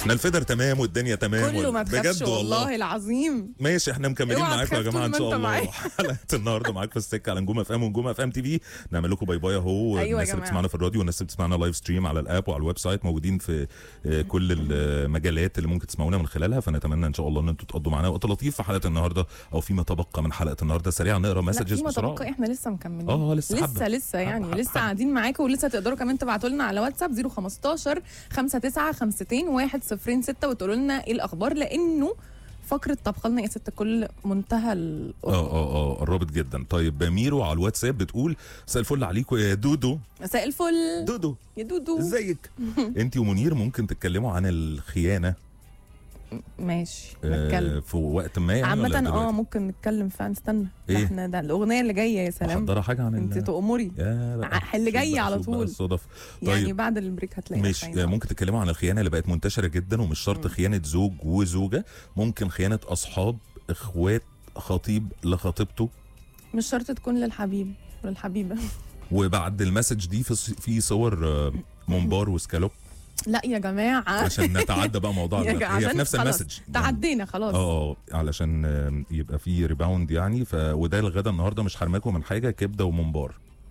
احنا الفدر تمام والدنيا تمام كله ما تخافش بجد والله العظيم ماشي احنا مكملين اوعى معاكم يا تخاف جماعه ان طول شاء ما انت الله معايا. حلقه النهارده معاك في السكه على نجوم اف ام ونجوم اف ام تي في نعمل لكم باي باي اهو أيوة يا الناس اللي جماعة. بتسمعنا في الراديو والناس اللي بتسمعنا لايف ستريم على الاب وعلى الويب سايت موجودين في آه، كل المجالات اللي ممكن تسمعونا من خلالها فنتمنى ان شاء الله ان انتم تقضوا معانا وقت لطيف في حلقه النهارده او فيما تبقى من حلقه النهارده سريعا نقرا لا مسجز فيما بسرعه تبقى احنا لسه مكملين اه لسه لسه حبة. لسه يعني حبة- لسه حبة. قاعدين معاكم ولسه تقدروا كمان تبعتوا لنا على واتساب 015 59 52 106 وتقولوا لنا ايه الاخبار لانه فقره طبخ لنا يا ست كل منتهى ال اه اه اه قربت جدا طيب ميرو على الواتساب بتقول مساء الفل عليكم يا دودو مساء الفل دودو يا دودو ازيك انت ومنير ممكن تتكلموا عن الخيانه ماشي آه، نتكلم في وقت ما يعني عامة ولا اه دلوقتي؟ ممكن نتكلم فعلا استنى ده إيه؟ احنا ده الاغنيه اللي جايه يا سلام محضره حاجه عن انت ال- تأمري يا بقى ع- اللي شوف جاي بقى- على شوف بقى طول. الصدف يعني طيب بعد البريك هتلاقي ماشي نفسنا. ممكن تتكلموا عن الخيانه اللي بقت منتشره جدا ومش شرط خيانه زوج وزوجه ممكن خيانه اصحاب اخوات خطيب لخطيبته مش شرط تكون للحبيب للحبيبه وبعد المسج دي في في صور آه، ممبار وسكالوب لا يا جماعه عشان نتعدى بقى موضوع يا ال- جماعة، هي في عشان نفس خلاص المسج يعني. تعدينا خلاص اه علشان آه، يبقى في ريباوند يعني ف وده الغدا النهارده مش حرماكم من حاجه كبده وممبار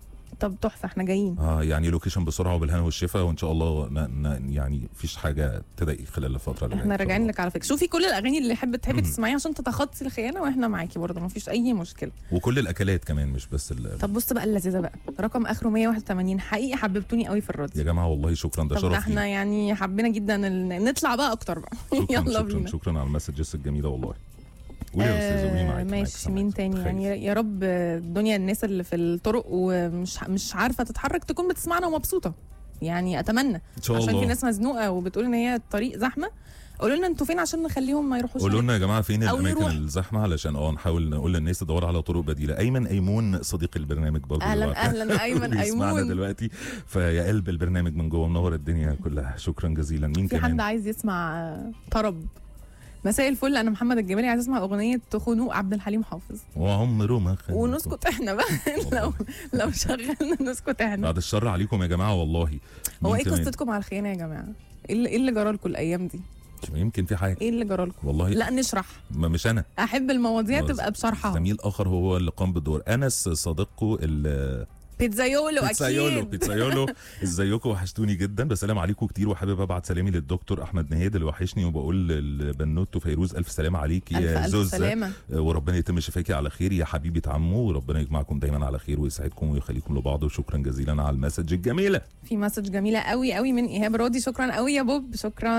طب تحفه احنا جايين اه يعني لوكيشن بسرعه وبالهنا والشفا وان شاء الله ن... ن... يعني مفيش حاجه تضايق خلال الفتره اللي احنا جاية إن شاء راجعين الله. لك على فكره شوفي كل الاغاني اللي حب تحبي تسمعيها عشان تتخطي الخيانه واحنا معاكي برضه مفيش اي مشكله وكل الاكلات كمان مش بس ال... طب بص بقى اللذيذه بقى رقم اخره 181 حقيقي حببتوني قوي في يا الراديو جماعه والله شكرا ده طب ده شرف احنا لي. يعني حبينا جدا ال- نطلع بقى اكتر بقى شكرا يلا شكرا بينا شكرا على المسجز الجميله والله قولي يا استاذه قولي آه، معاك ماشي مين تاني يعني يا رب الدنيا الناس اللي في الطرق ومش مش عارفه تتحرك تكون بتسمعنا ومبسوطه يعني اتمنى ان شاء عشان في الله ناس مزنوقه وبتقول ان هي الطريق زحمه قولوا لنا انتوا فين عشان نخليهم ما يروحوش قولوا لنا يا جماعه فين أو الاماكن نروح. الزحمه علشان اه نحاول نقول للناس تدور على طرق بديله ايمن ايمون صديق البرنامج برضه اهلا دلوقتي. اهلا ايمن بيسمعنا ايمون دلوقتي فيا قلب البرنامج من جوه منور الدنيا كلها شكرا جزيلا مين في حد كمان عايز يسمع آه، طرب مساء الفل انا محمد الجمالي عايز اسمع اغنيه خنوق عبد الحليم حافظ وعمره ما خان ونسكت احنا بقى لو لو شغلنا نسكت احنا بعد الشر عليكم يا جماعه والله هو مين ايه كمان؟ قصتكم على الخيانه يا جماعه ايه اللي, إيه اللي جرى لكم الايام دي يمكن في حاجه ايه اللي جرى لكم والله لا نشرح ما مش انا احب المواضيع خلاص. تبقى بشرحها زميل اخر هو اللي قام بالدور انس صديقكم ال بيتزايولو بيتزايولو اكيد بيتزايولو ازيكم وحشتوني جدا بسلام عليكم كتير وحابب ابعت سلامي للدكتور احمد نهاد اللي وحشني وبقول للبنوت وفيروز الف سلامه عليكي الف يا الف زوزة سلامه وربنا يتم شفاكي على خير يا حبيبه عمو وربنا يجمعكم دايما على خير ويسعدكم ويخليكم لبعض وشكرا جزيلا على المسج الجميله في مسج جميله قوي قوي من ايهاب راضي شكرا قوي يا بوب شكرا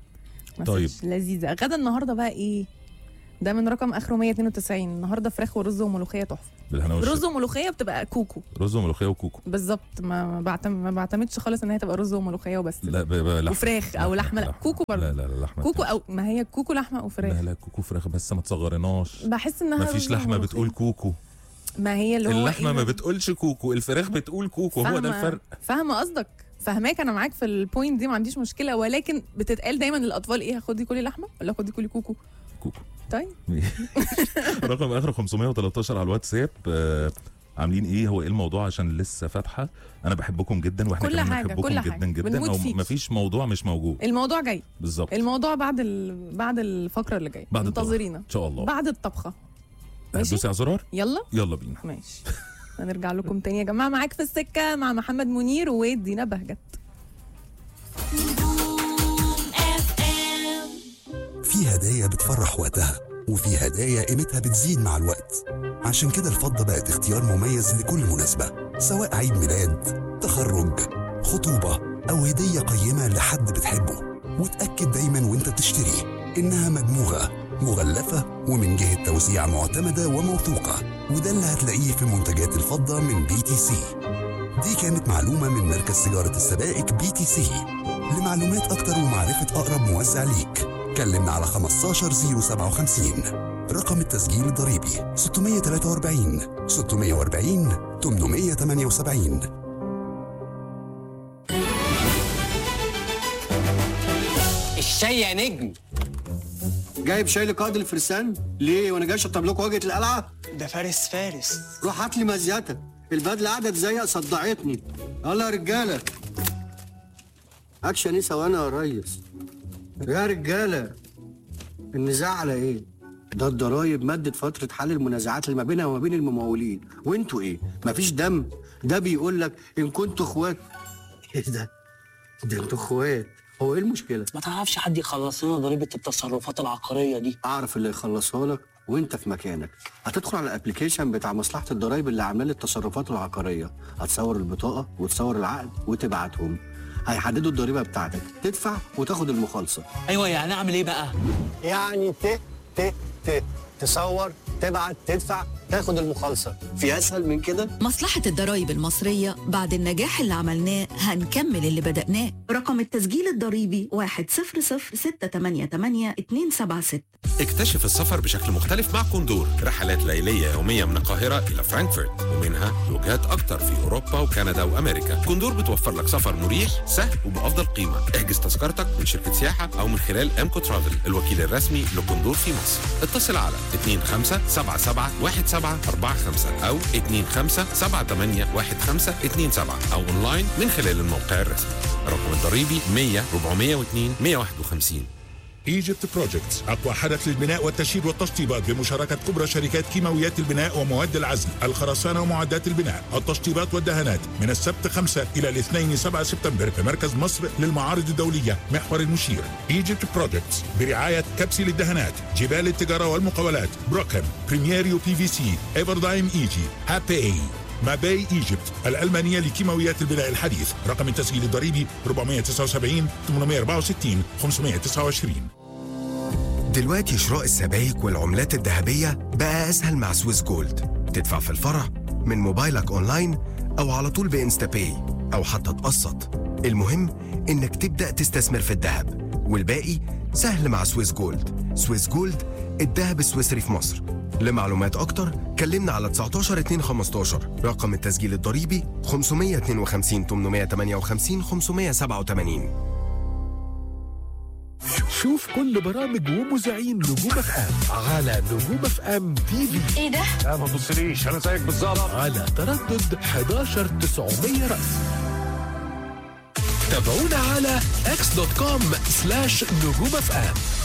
مسج طيب. لذيذه غدا النهارده بقى ايه ده من رقم اخره 192 النهارده فراخ ورز وملوخيه تحفه بالهنا رز والشفا وملوخيه بتبقى كوكو رز وملوخيه وكوكو بالظبط ما ما بعتم- ما بعتمدش خالص ان هي تبقى رز وملوخيه وبس لا ب... ب... لحمة. وفراخ او لحمه لا كوكو لا برضه لا لا لحمه كوكو او ما هي كوكو لحمه او فراخ لا لا كوكو فراخ بس ما تصغرناش بحس انها ما رز فيش لحمه وملوخية. بتقول كوكو ما هي اللي هو اللحمه إيه ما ده؟ بتقولش كوكو الفراخ بتقول كوكو هو ده فاهمة- الفرق فاهمه قصدك فهماك انا معاك في البوينت دي ما عنديش مشكله ولكن بتتقال دايما للاطفال ايه خدي كلي لحمه ولا خدي كلي كوكو كوكو طيب رقم اخر 513 على الواتساب آه، عاملين ايه هو ايه الموضوع عشان لسه فاتحه انا بحبكم جدا واحنا كل كمان حاجة، بنحبكم كل حاجة. جدا جدا بنموت او فيكي. مفيش موضوع مش موجود الموضوع جاي بالظبط الموضوع بعد ال... بعد الفقره اللي جايه بعد الطبخ. منتظرينا ان شاء الله بعد الطبخه ماشي هتدوسي على زرار يلا يلا بينا ماشي هنرجع لكم تاني يا جماعه معاك في السكه مع محمد منير ودينا بهجت في هدايا بتفرح وقتها وفي هدايا قيمتها بتزيد مع الوقت عشان كده الفضة بقت اختيار مميز لكل مناسبة سواء عيد ميلاد تخرج خطوبة أو هدية قيمة لحد بتحبه وتأكد دايما وانت بتشتري إنها مدموغة مغلفة ومن جهة توزيع معتمدة وموثوقة وده اللي هتلاقيه في منتجات الفضة من بي تي سي دي كانت معلومة من مركز تجارة السبائك بي تي سي لمعلومات أكتر ومعرفة أقرب موزع ليك كلمنا على 15057 رقم التسجيل الضريبي 643 640 878 الشاي يا نجم جايب شاي لقائد الفرسان ليه وانا جاي اشطب لكم واجهه القلعه ده فارس فارس روح هات لي مزيتك البدله قعدت زيق صدعتني يلا يا رجاله اكشن ايه ثواني يا ريس يا رجاله النزاع على ايه ده الضرايب مدت فترة حل المنازعات اللي ما بينها وما بين الممولين وانتوا ايه مفيش دم ده بيقول لك ان كنتوا اخوات ايه ده ده انتوا اخوات هو ايه المشكلة ما تعرفش حد يخلص لنا ضريبه التصرفات العقاريه دي اعرف اللي يخلصها لك وانت في مكانك هتدخل على الابلكيشن بتاع مصلحة الضرايب اللي عامله لي التصرفات العقارية هتصور البطاقة وتصور العقد وتبعتهم هيحددوا الضريبة بتاعتك تدفع وتاخد المخالصة ايوه يعني اعمل ايه بقى يعني ت ت ت تصور تبعت تدفع تاخد المخالصة في اسهل من كده مصلحة الضرايب المصرية بعد النجاح اللي عملناه هنكمل اللي بدأناه رقم التسجيل الضريبي 100688276 اكتشف السفر بشكل مختلف مع كوندور رحلات ليلية يومية من القاهرة إلى فرانكفورت ومنها وجهات أكتر في أوروبا وكندا وأمريكا كوندور بتوفر لك سفر مريح سهل وبأفضل قيمة احجز تذكرتك من شركة سياحة أو من خلال أمكو ترافل الوكيل الرسمي لكوندور في مصر اتصل على 25771745 أو 25781527 أو أونلاين من خلال الموقع الرسمي الرقم الضريبي 100 402 151 ايجيبت بروجكتس اقوى حدث للبناء والتشييد والتشطيبات بمشاركه كبرى شركات كيماويات البناء ومواد العزل الخرسانه ومعدات البناء التشطيبات والدهانات من السبت 5 الى الاثنين 7 سبتمبر في مركز مصر للمعارض الدوليه محور المشير ايجيبت بروجكتس برعايه كبسي للدهانات جبال التجاره والمقاولات بروكن بريميريو بي في سي ايفردايم ايجي هابي ماباي ايجيبت الألمانية لكيماويات البناء الحديث رقم التسجيل الضريبي 479 864 529 دلوقتي شراء السبائك والعملات الذهبية بقى أسهل مع سويس جولد تدفع في الفرع من موبايلك أونلاين أو على طول بإنستا باي أو حتى تقسط المهم إنك تبدأ تستثمر في الذهب والباقي سهل مع سويس جولد سويس جولد الذهب السويسري في مصر لمعلومات أكتر كلمنا على 19 2 15 رقم التسجيل الضريبي 552 858 587 شوف كل برامج ومذيعين نجوم اف ام على نجوم اف ام تي في ايه ده؟ لا ما تبصليش انا زيك بالظبط على تردد 11900 رأس تابعونا على اكس دوت كوم سلاش نجوم اف ام